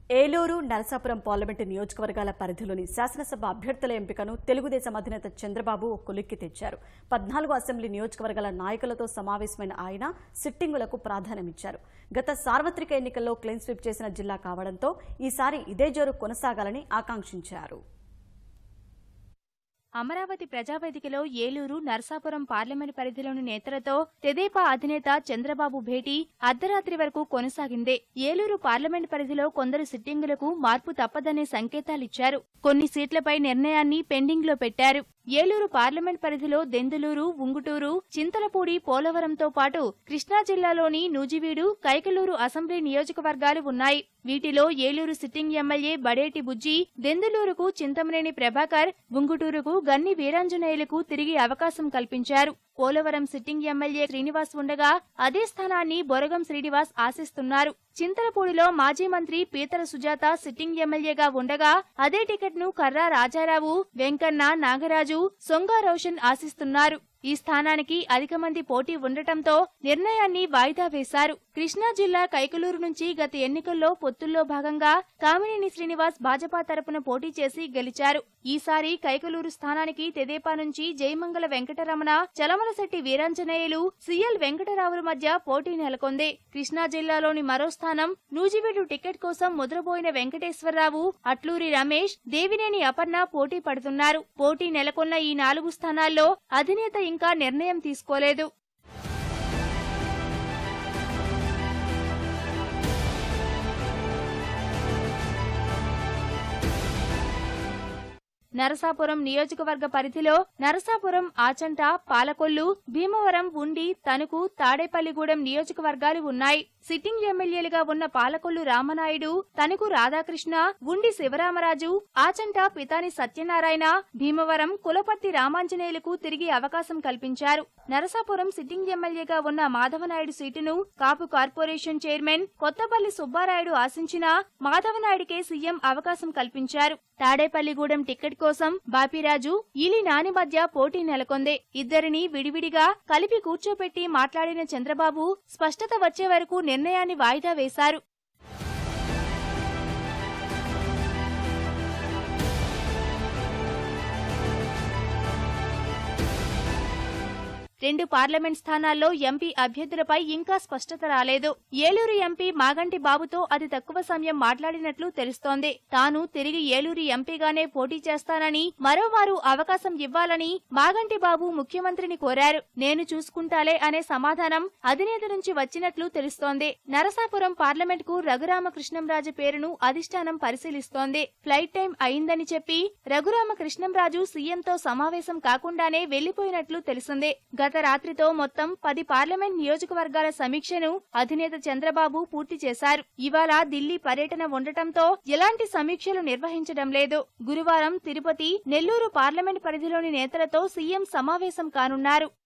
Eluru Narasapuram parliament నియోజకవర్గాల పరిధిలోని శాసనసభ అభ్యర్థుల ఎంపికను తెలుగుదేశం అధినేత చంద్రబాబు కొలిక్కి తెచ్చారు పద్నాలుగు అసెంబ్లీ నియోజకవర్గాల నాయకులతో సమావేశమైన ఆయన సిట్టింగులకు ప్రాధాన్యమిచ్చారు గత సార్వత్రిక ఎన్నికల్లో క్లీన్ స్వీప్ చేసిన జిల్లా కావడంతో ఈసారి ఇదే జోరు కొనసాగాలని ఆకాంక్షించారు అమరావతి ప్రజావేదికలో ఏలూరు నర్సాపురం పార్లమెంట్ పరిధిలోని నేతలతో తెదేపా అధినేత చంద్రబాబు భేటీ అర్ధరాత్రి వరకు కొనసాగిందే ఏలూరు పార్లమెంట్ పరిధిలో కొందరు సిట్టింగులకు మార్పు తప్పదనే సంకేతాలిచ్చారు కొన్ని సీట్లపై నిర్ణయాన్ని పెండింగ్లో పెట్టారు ఏలూరు పార్లమెంట్ పరిధిలో దెందులూరు ఉంగుటూరు చింతలపూడి పోలవరంతో పాటు కృష్ణా జిల్లాలోని నూజివీడు కైకలూరు అసెంబ్లీ నియోజకవర్గాలు ఉన్నాయి వీటిలో ఏలూరు సిట్టింగ్ ఎమ్మెల్యే బడేటి బుజ్జి దెందులూరుకు చింతమనేని ప్రభాకర్ ఉంగుటూరుకు గన్ని వీరాంజనేయులకు తిరిగి అవకాశం కల్పించారు పోలవరం సిట్టింగ్ ఎమ్మెల్యే శ్రీనివాస్ ఉండగా అదే స్థానాన్ని బొరగం శ్రీనివాస్ ఆశిస్తున్నారు చింతలపూడిలో మాజీ మంత్రి పీతల సుజాత సిట్టింగ్ ఎమ్మెల్యేగా ఉండగా అదే టికెట్ ను కర్రా రాజారావు వెంకన్న నాగరాజు సొంగా రోషన్ ఆశిస్తున్నారు ఈ స్థానానికి అధిక మంది పోటీ ఉండటంతో నిర్ణయాన్ని వాయిదా వేశారు కృష్ణా జిల్లా కైకలూరు నుంచి గత ఎన్నికల్లో పొత్తుల్లో భాగంగా కామినేని శ్రీనివాస్ భాజపా తరపున పోటీ చేసి గెలిచారు ఈసారి కైకలూరు స్థానానికి తెదేపా నుంచి జయమంగళ వెంకటరమణ చలమలశెట్టి వీరాంజనేయులు సిఎల్ వెంకటరావుల మధ్య పోటీ నెలకొంది కృష్ణా జిల్లాలోని మరో స్థానం నూజివీడు టికెట్ కోసం ముద్రపోయిన వెంకటేశ్వరరావు అట్లూరి రమేష్ దేవినేని అపర్ణ పోటీ పడుతున్నారు పోటీ నెలకొన్న ఈ నాలుగు స్థానాల్లో అధినేత ఇంకా నిర్ణయం తీసుకోలేదు నరసాపురం నియోజకవర్గ పరిధిలో నరసాపురం ఆచంట పాలకొల్లు భీమవరం ఉండి తణుకు తాడేపల్లిగూడెం నియోజకవర్గాలు ఉన్నాయి సిట్టింగ్ ఎమ్మెల్యేలుగా ఉన్న పాలకొల్లు రామనాయుడు తణుకు రాధాకృష్ణ ఉండి శివరామరాజు ఆచంట పితాని సత్యనారాయణ భీమవరం కులపర్తి రామాంజనేయులకు తిరిగి అవకాశం కల్పించారు నరసాపురం సిట్టింగ్ ఎమ్మెల్యేగా ఉన్న మాధవనాయుడు సీటును కాపు కార్పొరేషన్ చైర్మన్ కొత్తపల్లి సుబ్బారాయుడు ఆశించినా మాధవనాయుడికే సీఎం అవకాశం కల్పించారు తాడేపల్లిగూడెం టికెట్ కోసం బాపిరాజు ఈలి నాని మధ్య పోటీ నెలకొంది ఇద్దరిని విడివిడిగా కలిపి కూర్చోపెట్టి మాట్లాడిన చంద్రబాబు స్పష్టత వచ్చే వరకు నిర్ణయాన్ని వాయిదా వేశారు రెండు పార్లమెంట్ స్థానాల్లో ఎంపీ అభ్యర్థులపై ఇంకా స్పష్టత రాలేదు ఏలూరు ఎంపీ మాగంటి బాబుతో అతి తక్కువ సమయం మాట్లాడినట్లు తెలుస్తోంది తాను తిరిగి ఏలూరు ఎంపీగానే పోటీ చేస్తానని మరోవారు అవకాశం ఇవ్వాలని మాగంటి బాబు ముఖ్యమంత్రిని కోరారు నేను చూసుకుంటాలే అనే సమాధానం అధినేత నుంచి వచ్చినట్లు తెలుస్తోంది నరసాపురం పార్లమెంట్ కు రఘురామకృష్ణంరాజు పేరును అధిష్టానం పరిశీలిస్తోంది ఫ్లైట్ టైం అయిందని చెప్పి రఘురామకృష్ణంరాజు సీఎంతో సమావేశం కాకుండానే వెళ్లిపోయినట్లు తెలిసింది గత రాత్రితో మొత్తం పది పార్లమెంట్ నియోజకవర్గాల సమీక్షను అధినేత చంద్రబాబు పూర్తి చేశారు ఇవాళ ఢిల్లీ పర్యటన ఉండటంతో ఎలాంటి సమీక్షలు నిర్వహించడం లేదు గురువారం తిరుపతి నెల్లూరు పార్లమెంట్ పరిధిలోని నేతలతో సీఎం సమావేశం కానున్నారు